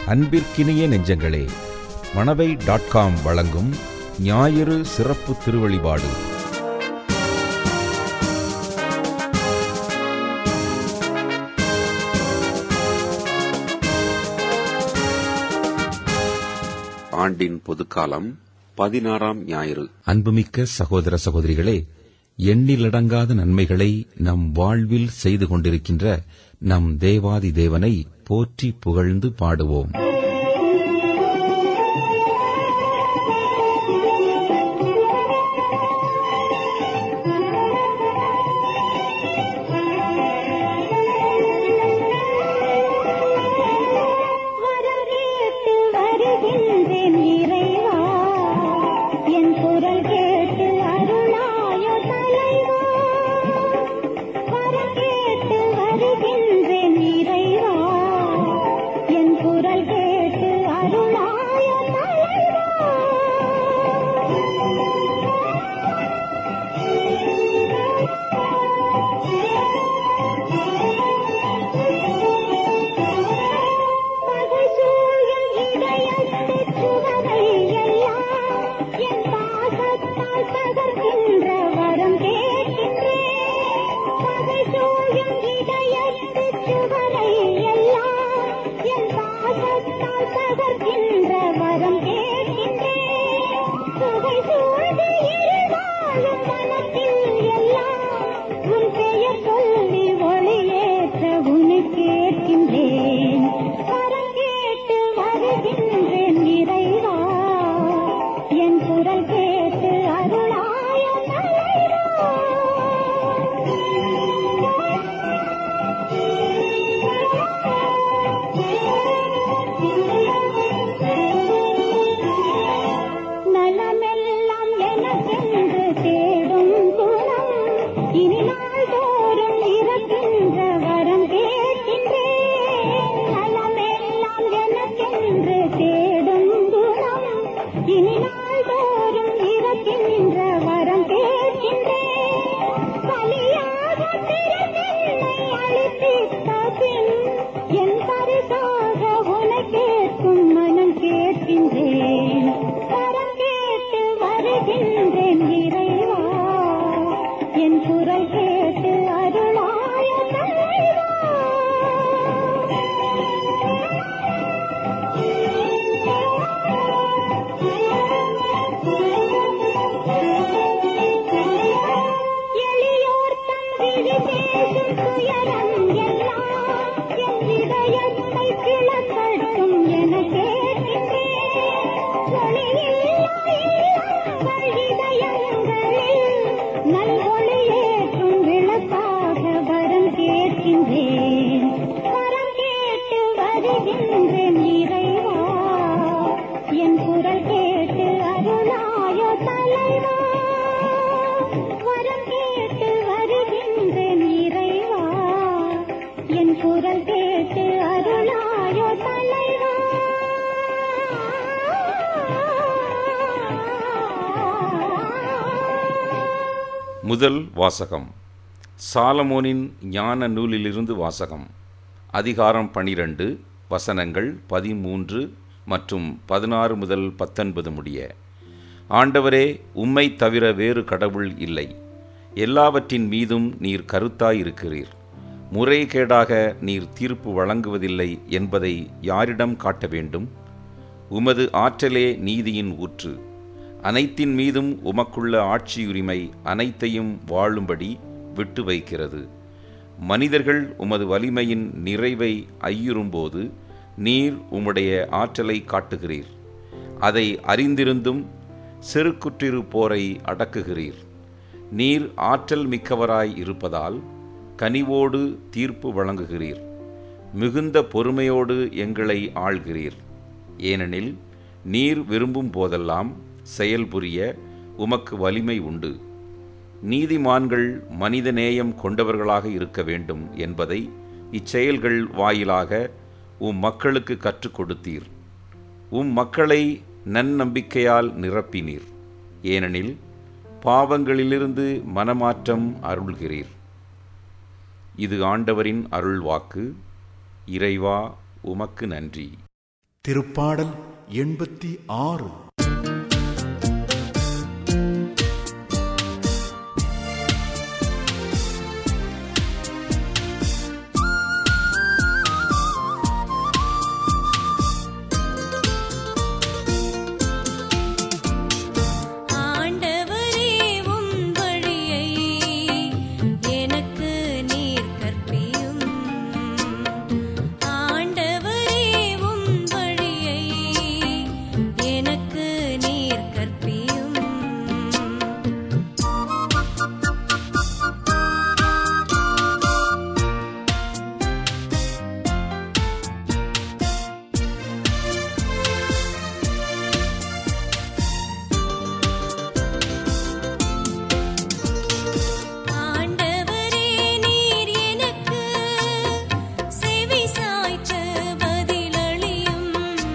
அன்பிற்கினிய நெஞ்சங்களே Manavai dot com வழங்கும் ஞாயிறு சிறப்பு திருவழிபாடு ஆண்டின் பொதுக்காலம் பதினாறாம் ஞாயிறு அன்புமிக்க சகோதர சகோதரிகளே எண்ணிலடங்காத நன்மைகளை நம் வாழ்வில் செய்து கொண்டிருக்கின்ற நம் தேவாதி தேவனை போற்றி புகழ்ந்து பாடுவோம் வரவேற்று வருகின்றேன் இறைவா என் குரல் கேட்டு அருளாய தலைவா வரவேற்று வருகின்றேன் இறைவா என் குரல் கேட்டு அருளாய தலைவா பகைசூழும் இதயத்தைச் சுவரை எல்லாம் என் பாசத்தால் தகர்க்கின்ற வரம் கேட்கின்றேன். பகைசூழும் இதயத்தைச் சுவரை எல்லாம் என் பாசத்தால் தகர்க்கின்ற வரம் கேட்கின்றேன். சுவை சூழ்ந்து இருளாளும் மனத்தில் எல்லாம் உன் பெயர் சொல்லி ஒளியேற்ற உன்னை கேட்கின்றேன் வரம் கேட்டு வருகின்றேன் இறைவா என் குரல் கேட்டு அருளாய தலைவா நலமெல்லாம் எனக்கென்று தேடும் குணம் இனி நாள்தோறும் இருக்கின்ற வரம் கேட்கின்றேன் நலமெல்லாம் எனக்கென்று தேடும் குணம் இனி நாள்தோறும் இருக்கின்ற வரம் கேட்கின்றேன் பலியாக பிறந்தென்னை அளித்திட்ட பின் என் பரிசாக உனை கேட்கும் மனம் கேட்கின்றேன் வரம் கேட்டு வருகின்றேன் இறைவா என் குரல் கேட்டு அருளாய எளியோர் தம் விழி பேசும் துயரம் எல்லாம் என் இதயத்தை கிளந்தட்டும் என கேட்கின்றேன் ஒளியில்லா இல்லங்கள் இதயங்களில் நல்வொளியேற்றும் விளக்காக வரம் கேட்கின்றேன் வரம் கேட்டு வருகின்றேன் இறைவா என் குரல் கேட்டு அருளாய தலைவா வரம் கேட்டு வருகின்றேன் இறைவா என் குரல் கேட்டு அருளாய தலைவா முதல் வாசகம் சாலமோனின் ஞான நூலிலிருந்து வாசகம் அதிகாரம் பனிரெண்டு வசனங்கள் பதிமூன்று மற்றும் பதினாறு முதல் பத்தொன்பது முடிய ஆண்டவரே உம்மை தவிர வேறு கடவுள் இல்லை எல்லாவற்றின் மீதும் நீர் கருத்தாயிருக்கிறீர் முறைகேடாக நீர் தீர்ப்பு வழங்குவதில்லை என்பதை யாரிடம் காட்ட வேண்டும் உமது ஆற்றலே நீதியின் ஊற்று அனைத்தின் மீதும் உமக்குள்ள ஆட்சியுரிமை அனைத்தையும் வாழும்படி விட்டு வைக்கிறது மனிதர்கள் உமது வலிமையின் நிறைவை ஐயுறும்போது நீர் உம்முடைய ஆற்றலை காட்டுகிறீர் அதை அறிந்திருந்தும் செருக்குற்றிருப்போரை அடக்குகிறீர் நீர் ஆற்றல் மிக்கவராய் இருப்பதால் கனிவோடு தீர்ப்பு வழங்குகிறீர் மிகுந்த பொறுமையோடு எங்களை ஆள்கிறீர் ஏனெனில் நீர் விரும்பும் போதெல்லாம் செயல்புரிய உமக்கு வலிமை உண்டு நீதிமான்கள் மனிதநேயம் கொண்டவர்களாக இருக்க வேண்டும் என்பதை இச்செயல்கள் வாயிலாக உம் மக்களுக்கு கற்றுக் கொடுத்தீர் உம் மக்களை நன்னம்பிக்கையால் நிரப்பினீர் ஏனெனில் பாவங்களிலிருந்து மனமாற்றம் அருள்கிறீர் இது ஆண்டவரின் அருள்வாக்கு இறைவா உமக்கு நன்றி திருப்பாடல் எண்பத்தி ஆறு ஆண்டவரே உம் வழியை எனக்கு நீர் கற்பியும் ஆண்டவரே உம் வழியை எனக்கு நீர் கற்பியும் ஆண்டவரே நீர் எனக்கு செவி சாய்ச்ச பதிலளியும்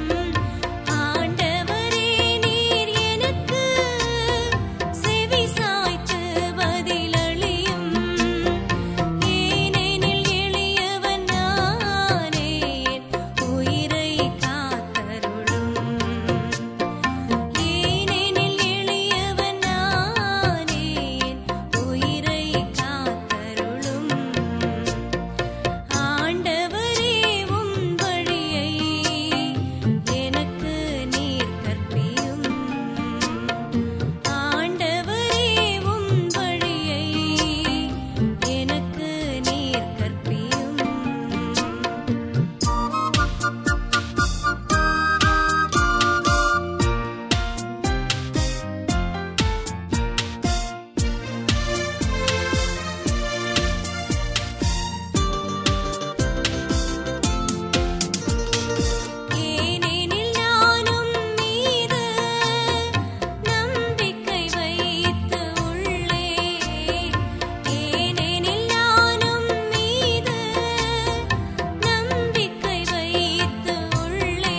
ஆண்டவரே நீர் எனக்கு செவி சாய்ச்ச பதிலளியும் ஏனெனில் எளியவன் நானே என் உயிரை காத்தருளும் ஏனெனில் எளியவன் நானே என் உயிரை காத்தருளும் ஆண்டவரே உம் வழியை எனக்கு நீர் கற்பியும் ஆண்டவரே உம் வழியை எனக்கு நீர் கற்பியும் ஏனெனில் நானும் மீது நம்பிக்கை வைத்து உள்ளே ஏனெனில் நானும் மீது நம்பிக்கை வைத்து உள்ளே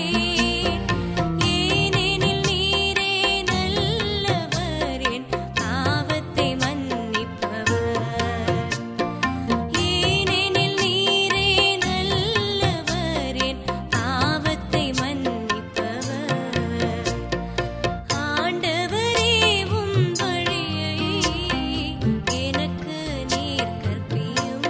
ஏனெனில் நீரே நல்லவர் என் பாவத்தை மன்னிப்பவர் ஏனெனில் நீரே நல்லவர் என் பாவத்தை மன்னிப்பவர் ஆண்டவரே உம் வழியை எனக்கு நீர் கற்பியும்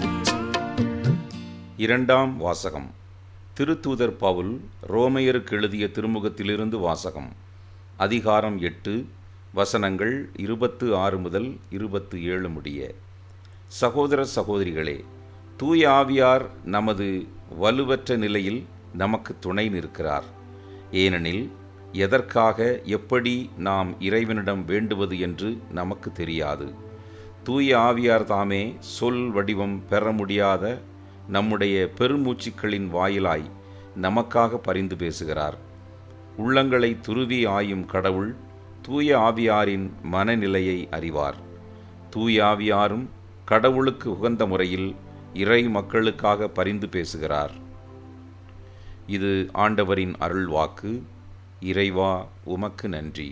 இரண்டாம் வாசகம் திருத்தூதர் பவுல் ரோமையருக்கு எழுதிய திருமுகத்திலிருந்து வாசகம் அதிகாரம் எட்டு வசனங்கள் இருபத்து ஆறு முதல் இருபத்து ஏழு முடிய சகோதர சகோதரிகளே தூய ஆவியார் நமது வலுவற்ற நிலையில் நமக்கு துணை நிற்கிறார் ஏனெனில் எதற்காக எப்படி நாம் இறைவனிடம் வேண்டுவது என்று நமக்கு தெரியாது தூய ஆவியார் தாமே சொல் வடிவம் பெற முடியாத நம்முடைய பெருமூச்சுக்களின் வாயிலாய் நமக்காக பரிந்து பேசுகிறார் உள்ளங்களை துருவி ஆயும் கடவுள் தூய ஆவியாரின் மனநிலையை அறிவார் தூய ஆவியாரும் கடவுளுக்கு உகந்த முறையில் இறை மக்களுக்காக பரிந்து பேசுகிறார் இது ஆண்டவரின் அருள்வாக்கு இறைவா உமக்கு நன்றி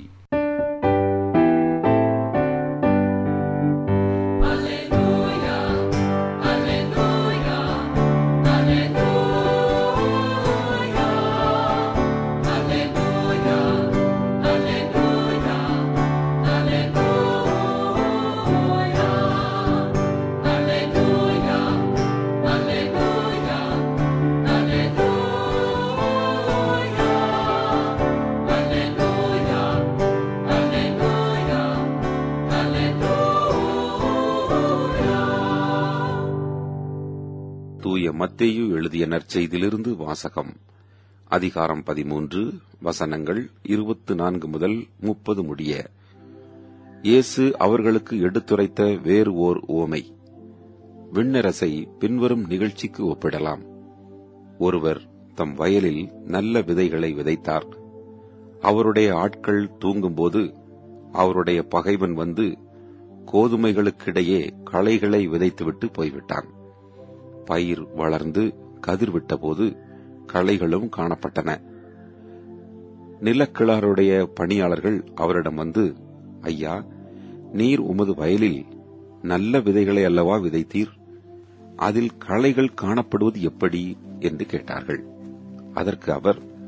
தூய மத்தேயு எழுதிய நற்செய்தியிலிருந்து வாசகம் அதிகாரம் பதிமூன்று வசனங்கள் இருபத்து நான்கு முதல் முப்பது முடிய இயேசு அவர்களுக்கு எடுத்துரைத்த வேறு ஓர் உவமை விண்ணரசை பின்வரும் நிகழ்ச்சிக்கு ஒப்பிடலாம் ஒருவர் தம் வயலில் நல்ல விதைகளை விதைத்தார் அவருடைய ஆட்கள் தூங்கும்போது அவருடைய பகைவன் வந்து கோதுமைகளுக்கிடையே களைகளை விதைத்துவிட்டு போய்விட்டான் பயிர் வளர்ந்து கதிர் விட்டபோது களைகளும் காணப்பட்டன நிலக்கிழாருடைய பணியாளர்கள் அவரிடம் வந்து ஐயா நீர் உமது வயலில் நல்ல விதைகளை அல்லவா விதைத்தீர் அதில் களைகள் காணப்படுவது எப்படி என்று கேட்டார்கள் அதற்கு அவர்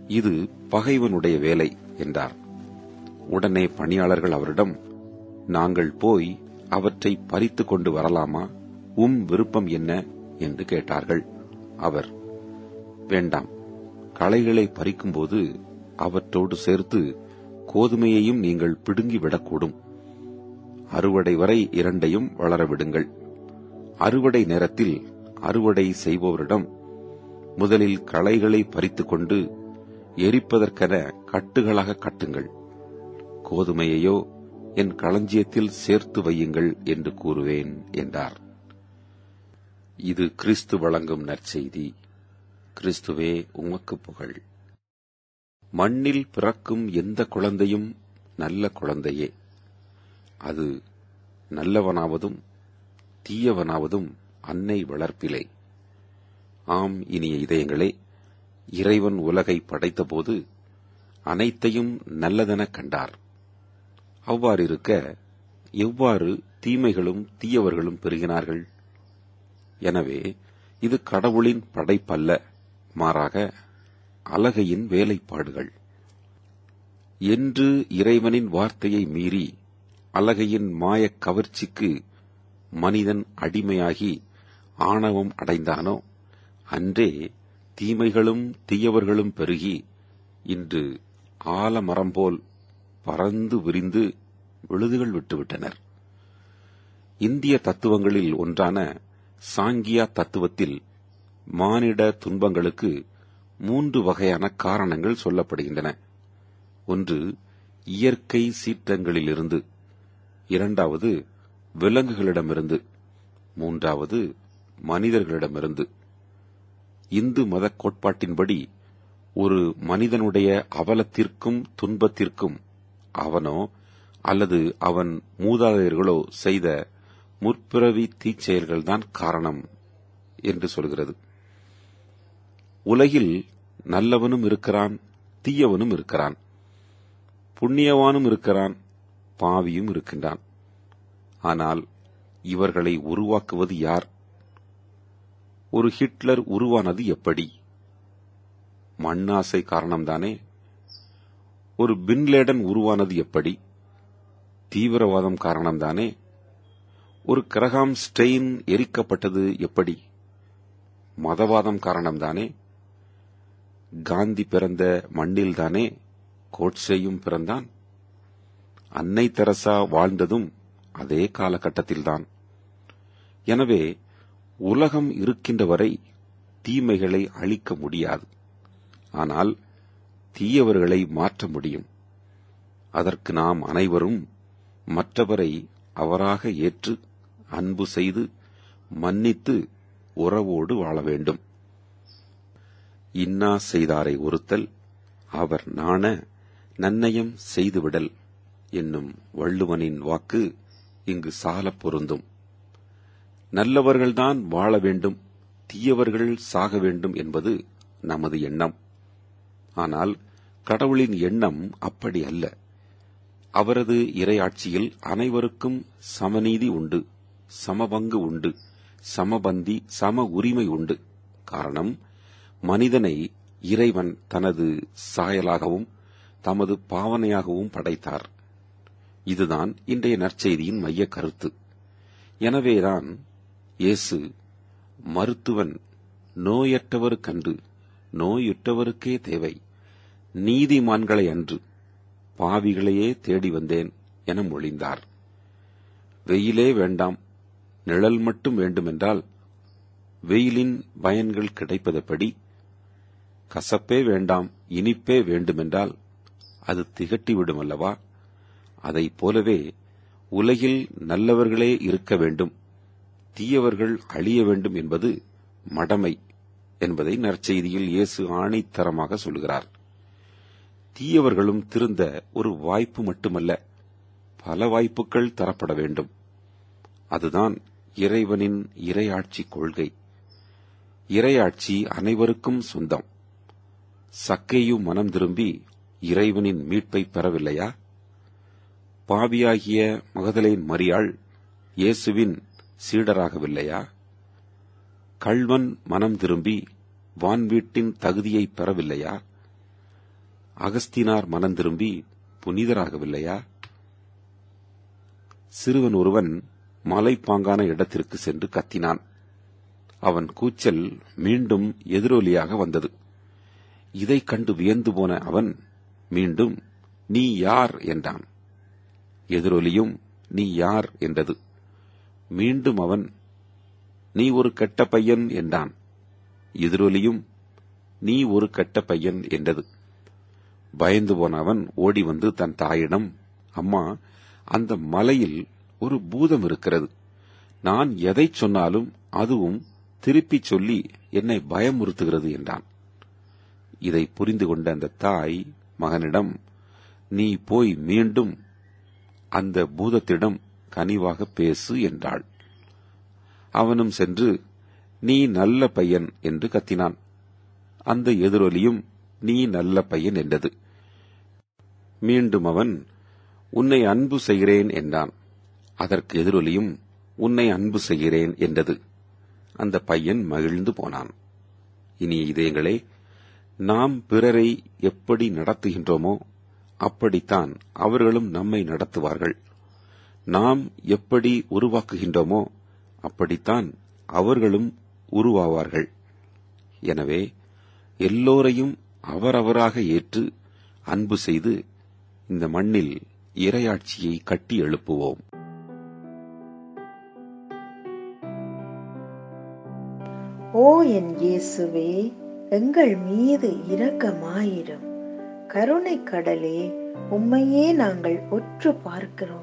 இது பகைவனுடைய வேலை என்றார் உடனே பணியாளர்கள் அவரிடம் நாங்கள் போய் அவற்றை பறித்து கொண்டு வரலாமா உம் விருப்பம் என்ன என்று கேட்டார்கள் அவர் வேண்டாம் களைகளை பறிக்கும்போது அவற்றோடு சேர்த்து கோதுமையையும் நீங்கள் பிடுங்கி விடக்கூடும் அறுவடை வரை இரண்டையும் வளர விடுங்கள் அறுவடை நேரத்தில் அறுவடை செய்பவரிடம் முதலில் களைகளை பறித்துக் கொண்டு எரிப்பதற்கென கட்டுகளாக கட்டுங்கள் கோதுமையையோ என் களஞ்சியத்தில் சேர்த்து வையுங்கள் என்று கூறுவேன் என்றார் இது கிறிஸ்து வழங்கும் நற்செய்தி கிறிஸ்துவே உமக்கு புகழ் மண்ணில் பிறக்கும் எந்த குழந்தையும் நல்ல குழந்தையே அது நல்லவனாவதும் தீயவனாவதும் அன்னை வளர்ப்பிலே ஆம் இனிய இதயங்களே இறைவன் உலகை படைத்தபோது அனைத்தையும் நல்லதெனக் கண்டார் அவ்வாறிருக்க எவ்வாறு தீமைகளும் தீயவர்களும் பெருகினார்கள் எனவே இது கடவுளின் படைப்பல்ல மாறாக அலகையின் வேலைப்பாடுகள் என்று இறைவனின் வார்த்தையை மீறி அலகையின் மாயக் கவர்ச்சிக்கு மனிதன் அடிமையாகி ஆணவம் அடைந்தானோ அன்றே தீமைகளும் தீயவர்களும் பெருகி இன்று ஆலமரம் போல் பறந்து விரிந்து விழுதுகள் விட்டுவிட்டனர் இந்திய தத்துவங்களில் ஒன்றான சாங்கியா தத்துவத்தில் மானிட துன்பங்களுக்கு மூன்று வகையான காரணங்கள் சொல்லப்படுகின்றன ஒன்று இயற்கை சீற்றங்களிலிருந்து இரண்டாவது விலங்குகளிடமிருந்து மூன்றாவது மனிதர்களிடமிருந்து இந்து மத கோட்பாட்டின்படி ஒரு மனிதனுடைய அவலத்திற்கும் துன்பத்திற்கும் அவனோ அல்லது அவன் மூதாதையர்களோ செய்த முற்பிறவி தீச்செயல்கள்தான் காரணம் என்று சொல்கிறது உலகில் நல்லவனும் இருக்கிறான் தீயவனும் இருக்கிறான் புண்ணியவானும் இருக்கிறான் பாவியும் இருக்கின்றான் ஆனால் இவர்களை உருவாக்குவது யார் ஒரு ஹிட்லர் உருவானது எப்படி மண்ணாசை காரணம்தானே ஒரு பின்லேடன் உருவானது எப்படி தீவிரவாதம் காரணம்தானே ஒரு கிரகாம் ஸ்டெயின் எரிக்கப்பட்டது எப்படி மதவாதம் காரணம்தானே காந்தி பிறந்த மண்ணில்தானே கோட்சேயும் பிறந்தான் அன்னை தெரசா வாழ்ந்ததும் அதே காலகட்டத்தில்தான் எனவே உலகம் இருக்கின்ற வரை தீமைகளை அழிக்க முடியாது ஆனால் தீயவர்களை மாற்ற முடியும் அதற்கு நாம் அனைவரும் மற்றவரை அவராக ஏற்று அன்பு செய்து மன்னித்து உறவோடு வாழ வேண்டும் இன்னா செய்தாரை ஒருத்தல் அவர் நாண நன்னயம் செய்துவிடல் என்னும் வள்ளுவனின் வாக்கு இங்கு சாலப் பொருந்தும் நல்லவர்கள்தான் வாழ வேண்டும் தீயவர்கள் சாக வேண்டும் என்பது நமது எண்ணம் ஆனால் கடவுளின் எண்ணம் அப்படி அல்ல அவரது இறையாட்சியில் அனைவருக்கும் சமநீதி உண்டு சமபங்கு உண்டு சமபந்தி சம உரிமை உண்டு காரணம் மனிதனை இறைவன் தனது சாயலாகவும் தமது பாவனையாகவும் படைத்தார் இதுதான் இன்றைய நற்செய்தியின் மைய கருத்து எனவேதான் இயேசு மருத்துவன் நோயற்றவருக்கன்று நோயுற்றவருக்கே தேவை நீதிமான்களை அன்று பாவிகளையே தேடி வந்தேன் என மொழிந்தார் வெயிலே வேண்டாம் நிழல் மட்டும் வேண்டுமென்றால் வெயிலின் பயன்கள் கிடைப்பதெப்படி கசப்பே வேண்டாம் இனிப்பே வேண்டுமென்றால் அது திகட்டிவிடும் அல்லவா அதைப் போலவே உலகில் நல்லவர்களே இருக்க வேண்டும் தீயவர்கள் அழிய வேண்டும் என்பது மடமை என்பதை நற்செய்தியில் இயேசு ஆணித்தரமாக சொல்கிறார் தீயவர்களும் திருந்த ஒரு வாய்ப்பு மட்டுமல்ல பல வாய்ப்புகள் தரப்பட வேண்டும் அதுதான் இறைவனின் இறையாட்சி கொள்கை இறையாட்சி அனைவருக்கும் சொந்தம் சக்கையு மனம் திரும்பி இறைவனின் மீட்பை பெறவில்லையா பாவியாகிய மகதலேன் மரியாள் இயேசுவின் சீடராகவில்லையா கள்வன் மனம் திரும்பி வான்வீட்டின் தகுதியை பெறவில்லையா அகஸ்தினார் மனம் திரும்பி புனிதராகவில்லையா சிறுவன் ஒருவன் மலைப்பாங்கான இடத்திற்கு சென்று கத்தினான் அவன் கூச்சல் மீண்டும் எதிரொலியாக வந்தது இதைக் கண்டு வியந்து போன அவன் மீண்டும் நீ யார் என்றான் எதிரொலியும் நீ யார் என்றது மீண்டும் அவன் நீ ஒரு கெட்ட பையன் என்றான் எதிரொலியும் நீ ஒரு கெட்ட பையன் என்றது பயந்து போன அவன் ஓடி வந்து தன் தாயிடம் அம்மா அந்த மலையில் ஒரு பூதம் இருக்கிறது நான் எதைச் சொன்னாலும் அதுவும் திருப்பிச் சொல்லி என்னை பயமுறுத்துகிறது என்றான் இதை புரிந்து கொண்ட அந்த தாய் மகனிடம் நீ போய் மீண்டும் அந்த பூதத்திடம் கனிவாக பேசு என்றாள் அவனும் சென்று நீ நல்ல பையன் என்று கத்தினான் அந்த எதிரொலியும் நீ நல்ல பையன் என்றது மீண்டும் அவன் உன்னை அன்பு செய்கிறேன் என்றான் அதற்கு எதிரொலியும் உன்னை அன்பு செய்கிறேன் என்றது அந்த பையன் மகிழ்ந்து போனான் இனி இதயங்களே நாம் பிறரை எப்படி நடத்துகின்றோமோ அப்படித்தான் அவர்களும் நம்மை நடத்துவார்கள் நாம் எப்படி உருவாக்குகின்றோமோ அப்படித்தான் அவர்களும் உருவாவார்கள் எனவே எல்லோரையும் அவரவராக ஏற்று அன்பு செய்து இந்த மண்ணில் இரையாட்சியை கட்டி எழுப்புவோம் ஓ என் இயேசுவே எங்கள் மீது இரக்கமாயிரும் கருணை கடலே உம்மையே நாங்கள் உற்று பார்க்கிறோம்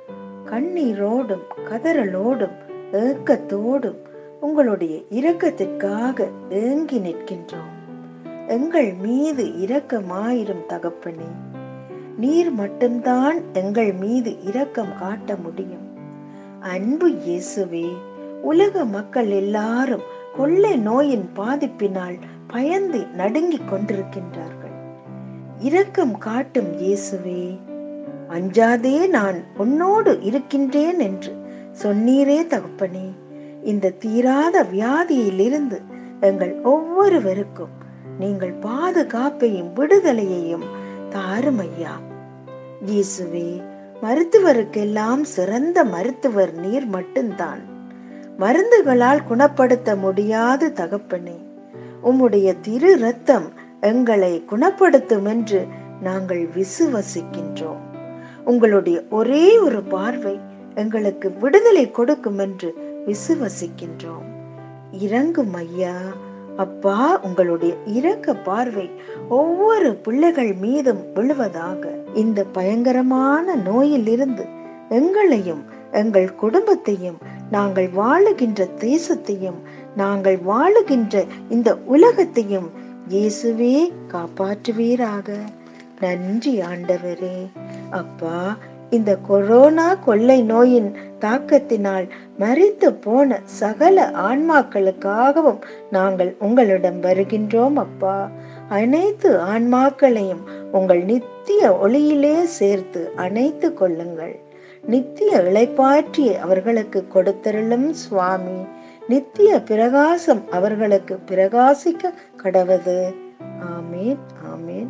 கண்ணீரோடும் கதறலோடும் ஏக்கத்தோடும் உங்களுடைய இரக்கத்திற்காக ஏங்கி நிற்கின்றோம் எங்கள் மீது இரக்கமாயிரும் தகப்பனே நீர் மட்டும்தான் எங்கள் மீது இரக்கம் காட்ட முடியும் அன்பு இயேசுவே உலக மக்கள் எல்லாரும் கொள்ளை நோயின் பாதிப்பினால் பயந்து நடுங்கிக் கொண்டிருக்கின்றார்கள் இரக்கம் காட்டும் இயேசுவே அஞ்சாதே நான் உன்னோடு இருக்கின்றேன் என்று சொன்னீரே தகப்பனே இந்த தீராத வியாதியிலிருந்து எங்கள் ஒவ்வொருவருக்கும் நீங்கள் பாதுகாப்பையும் விடுதலையையும் தாரும் ஐயா இயேசுவே மருத்துவருக்கெல்லாம் சிறந்த மருத்துவர் நீர் மட்டும்தான் மருந்துகளால் குணப்படுத்த முடியாது தகப்பனே உம்முடைய திரு ரத்தம் எங்களை குணப்படுத்தும் என்று நாங்கள் விசுவசிக்கின்றோம் உங்களுடைய ஒரே ஒரு பார்வை எங்களுக்கு விடுதலை கொடுக்கும் என்று விசுவசிக்கின்றோம் இறங்கும் ஐயா அப்பா உங்களுடைய இரக்க பார்வை ஒவ்வொரு பிள்ளைகள் மீதும் விழுவதாக இந்த பயங்கரமான நோயிலிருந்து எங்களையும் எங்கள் குடும்பத்தையும் நாங்கள் வாழுகின்ற தேசத்தையும் நாங்கள் வாழுகின்ற இந்த உலகத்தையும் இயேசுவே காப்பாற்றுவீராக நன்றி ஆண்டவரே அப்பா இந்த கொரோனா கொள்ளை நோயின் தாக்கத்தினால் மறித்து போன சகல ஆன்மாக்களுக்காகவும் நாங்கள் உங்களிடம் வருகின்றோம் அப்பா அனைத்து ஆன்மாக்களையும் உங்கள் நித்திய ஒளியிலே சேர்த்து அணைத்து கொள்ளுங்கள் நித்திய இளைப்பாற்றி அவர்களுக்கு கொடுத்தருளும் சுவாமி நித்திய பிரகாசம் அவர்களுக்கு பிரகாசிக்க கடவது ஆமேன் ஆமேன்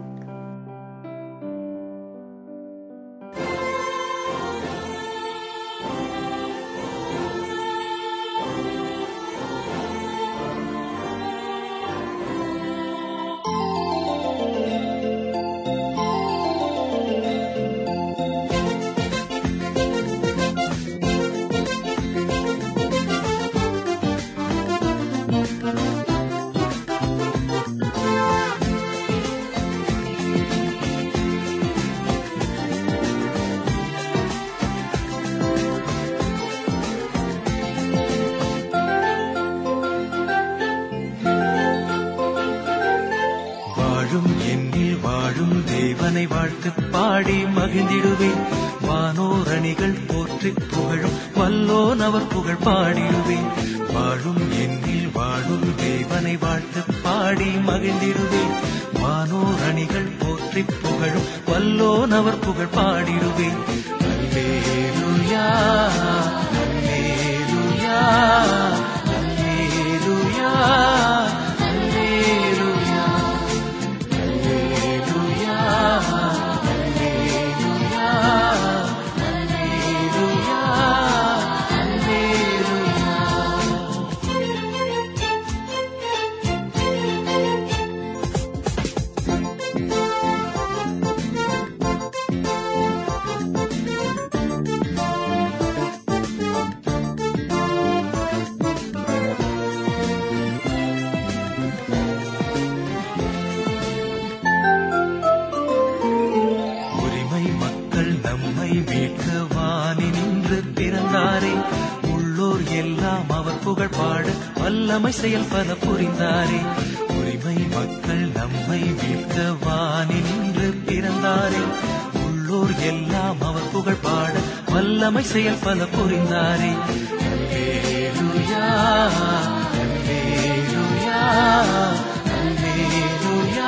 வாழும் என்னில் வாழும் தேவனை வாழ்த்து பாடி மகிழ்ந்திடுவேன் வானோரணிகள் போற்றி புகழும் வல்லோன் அவர் புகழ் பாடிடுவேன் வாழும் என்னில் வாழும் தேவனை வாழ்த்து பாடி மகிழ்ந்திடுவேன் வானோரணிகள் போற்றி புகழும் வல்லோன் அவர் புகழ் பாடிடுவேன் அல்லேலூயா அல்லேலூயா அல்லேலூயா அல்லேலூயா Hallelujah. மீட்க வானி நின்று பிறந்தாரே உள்ளோர் எல்லாம் அவர் புகழ் பாட வல்லமை செயல் பல புரிந்தாரே உரிமை மக்கள் நம்மை மீட்க வானி நின்று பிறந்தாரே உள்ளோர் எல்லாம் அவர் புகழ் பாட வல்லமை செயல் பல புரிந்தாரே அல்லேலூயா அல்லேலூயா அல்லேலூயா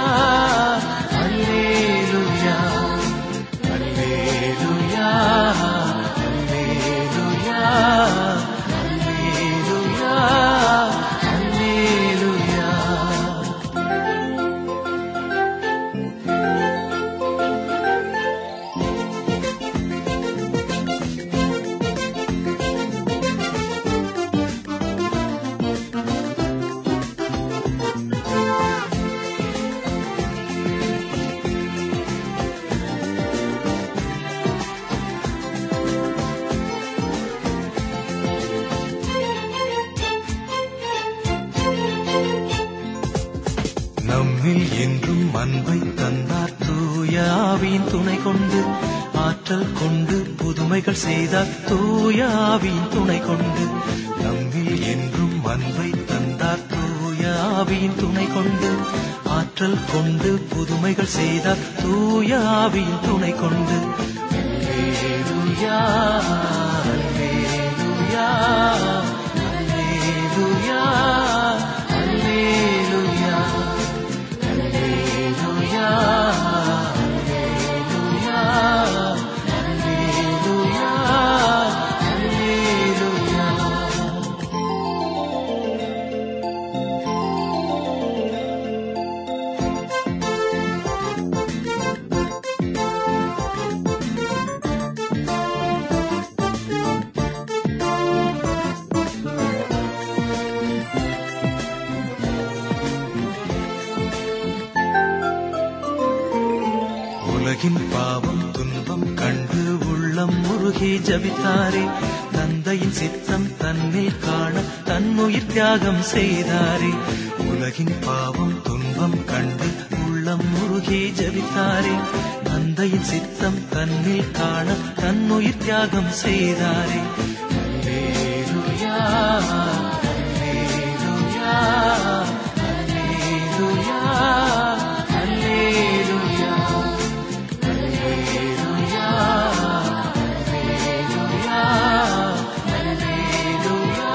அல்லேலூயா அல்லேலூயா அல்லேலூயா அல்லேலூயா அல்லேலூயா நம்மில் என்றும் அன்பை தந்தார் தூய ஆவியின் துணை கொண்டு ஆற்றல் கொண்டு புதுமைகள் செய்தார் தூய ஆவியின் துணை கொண்டு நம்மில் என்றும் அன்பை தந்தார் தூய ஆவியின் துணை கொண்டு ஆற்றல் கொண்டு புதுமைகள் செய்தார் தூய ஆவியின் துணை கொண்டு அல்லேலூயா அல்லேலூயா அல்லேலூயா அல்லேலூயா அல்லேலூயா அல்லேலூயா அல்லேலூயா உலகின் பாவம் துன்பம் கண்டு உள்ளம் முருகி ஜபித்தாரே தந்தையின் சித்தம் தன்னில் காண தன்னுயிர் தியாகம் செய்தாரே உலகின் பாவம் துன்பம் கண்டு உள்ளம் முருகி ஜபித்தாரே தந்தையின் சித்தம் தன்னில் காண தன்னுயிர் தியாகம் செய்தாரே அல்லேலூயா அல்லேலூயா அல்லேலூயா அல்லேலூயா அல்லேலூயா அல்லேலூயா அல்லேலூயா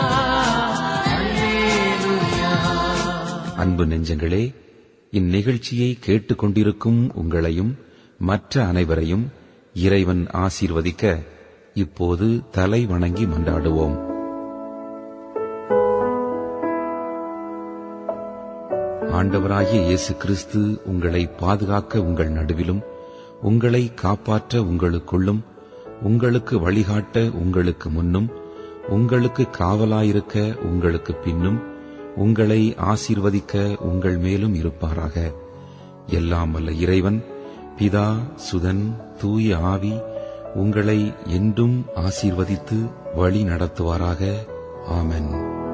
அல்லேலூயா அன்பு நெஞ்சங்களே இந்நிகழ்ச்சியை கேட்டுக்கொண்டிருக்கும் உங்களையும் மற்ற அனைவரையும் இறைவன் ஆசீர்வதிக்க இப்போது தலை வணங்கி மன்றாடுவோம் ஆண்டவராகிய இயேசு கிறிஸ்து உங்களை பாதுகாக்க உங்கள் நடுவிலும் உங்களை காப்பாற்ற உங்களுக்குள்ளும் உங்களுக்கு வழிகாட்ட உங்களுக்கு முன்னும் உங்களுக்கு காவலாயிருக்க உங்களுக்கு பின்னும் உங்களை ஆசீர்வதிக்க உங்கள் மேலும் இருப்பாராக எல்லாம் வல்ல இறைவன் பிதா சுதன் தூய ஆவி உங்களை என்றும் ஆசீர்வதித்து வழி நடத்துவாராக ஆமென்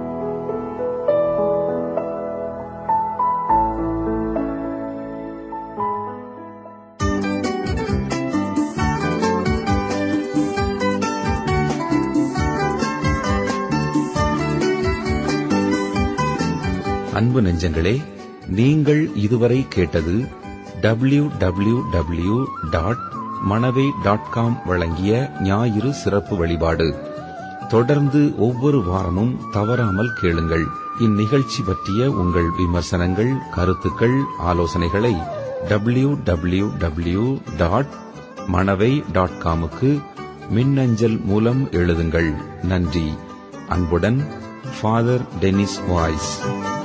அன்பு நெஞ்சங்களே நீங்கள் இதுவரை கேட்டது W W W dot Manavai dot com வழங்கிய ஞாயிறு சிறப்பு வழிபாடு தொடர்ந்து ஒவ்வொரு வாரமும் தவறாமல் கேளுங்கள் இந்நிகழ்ச்சி பற்றிய உங்கள் விமர்சனங்கள் கருத்துக்கள் ஆலோசனைகளை W W W dot Manavai dot காமுக்கு மின்னஞ்சல் மூலம் எழுதுங்கள் நன்றி அன்புடன் ஃபாதர் டெனிஸ் வாய்ஸ்